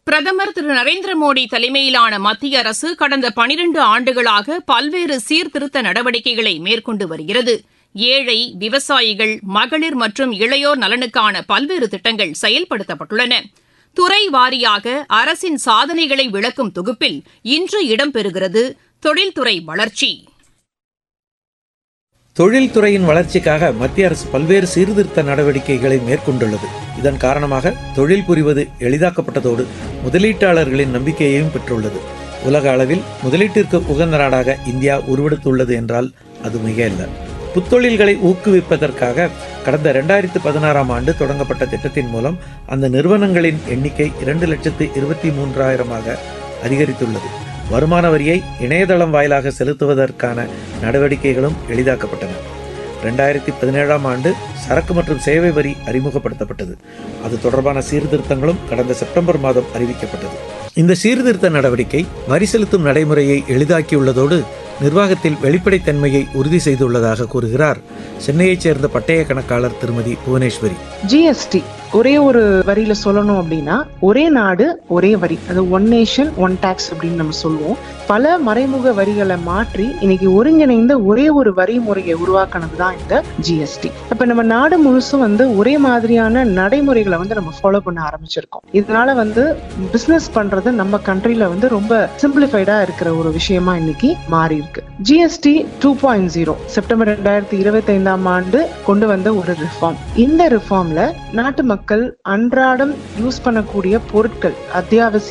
பிரதமர் திரு நரேந்திர மோடி தலைமையிலான மத்திய அரசு கடந்த பனிரண்டு ஆண்டுகளாக பல்வேறு சீர்திருத்த நடவடிக்கைகளை மேற்கொண்டு வருகிறது ஏழை விவசாயிகள் மகளிர் மற்றும் இளையோர் நலனுக்கான பல்வேறு திட்டங்கள் செயல்படுத்தப்பட்டுள்ளன துறை வாரியாக அரசின் சாதனைகளை விளக்கும் தொகுப்பில் இன்று இடம்பெறுகிறது தொழில்துறை வளர்ச்சி தொழில்துறையின் வளர்ச்சிக்காக மத்திய அரசு பல்வேறு சீர்திருத்த நடவடிக்கைகளை மேற்கொண்டுள்ளது இதன் காரணமாக தொழில் புரிவது எளிதாக்கப்பட்டதோடு முதலீட்டாளர்களின் நம்பிக்கையையும் பெற்றுள்ளது உலக அளவில் முதலீட்டிற்கு உகந்த நாடாக இந்தியா உருவெடுத்துள்ளது என்றால் அது மிக அல்ல புத்தொழில்களை ஊக்குவிப்பதற்காக கடந்த இரண்டாயிரத்து பதினாறாம் ஆண்டு தொடங்கப்பட்ட திட்டத்தின் மூலம் அந்த நிறுவனங்களின் எண்ணிக்கை இரண்டு லட்சத்து இருபத்தி மூன்றாயிரமாக அதிகரித்துள்ளது வருமான வரியை இணையதளம் வாயிலாக செலுத்துவதற்கான நடவடிக்கைகளும் எளிதாக்கப்பட்டன ரெண்டாயிரத்தி பதினேழாம் ஆண்டு சரக்கு மற்றும் சேவை வரி அறிமுகப்படுத்தப்பட்டது அது தொடர்பான சீர்திருத்தங்களும் கடந்த செப்டம்பர் மாதம் அறிவிக்கப்பட்டது இந்த சீர்திருத்த நடவடிக்கை வரி செலுத்தும் நடைமுறையை எளிதாக்கியுள்ளதோடு நிர்வாகத்தில் வெளிப்படைத்தன்மையை உறுதி செய்துள்ளதாக கூறுகிறார் சென்னையைச் சேர்ந்த பட்டய கணக்காளர் திருமதி புவனேஸ்வரி ஜிஎஸ்டி ஒரே ஒரு வரியில சொல்லணும் அப்படின்னா ஒரே நாடு ஒரே வரி அது ஒன் நேஷன் ஒன் டாக்ஸ் அப்படின்னு நம்ம சொல்லுவோம் பல மறைமுக வரிகளை மாற்றி இன்னைக்கு ஒருங்கிணைந்த ஒரே ஒரு வரி முறையை உருவாக்குனது தான் இந்த ஜிஎஸ்டி இப்ப நம்ம நாடு முழுசும் வந்து ஒரே மாதிரியான நடைமுறைகளை வந்து நம்ம ஃபாலோ பண்ண ஆரம்பிச்சிருக்கோம் இதனால வந்து பிசினஸ் பண்றது நம்ம கண்ட்ரில வந்து ரொம்ப சிம்பிளிஃபைடா இருக்கிற ஒரு விஷயமா இன்னைக்கு மாறி இருக்கு GST two point zero September ரெண்டாயிரத்தி இருபத்தி ஐந்தாம் ஆண்டு கொண்டு வந்த ஒரு ரிஃபார்ம் இந்த ரிஃபார்ம்ல நாட்டு மக்கள் அன்றாடம் யூஸ் பண்ணக்கூடிய பொருட்கள் அத்தியாவசிய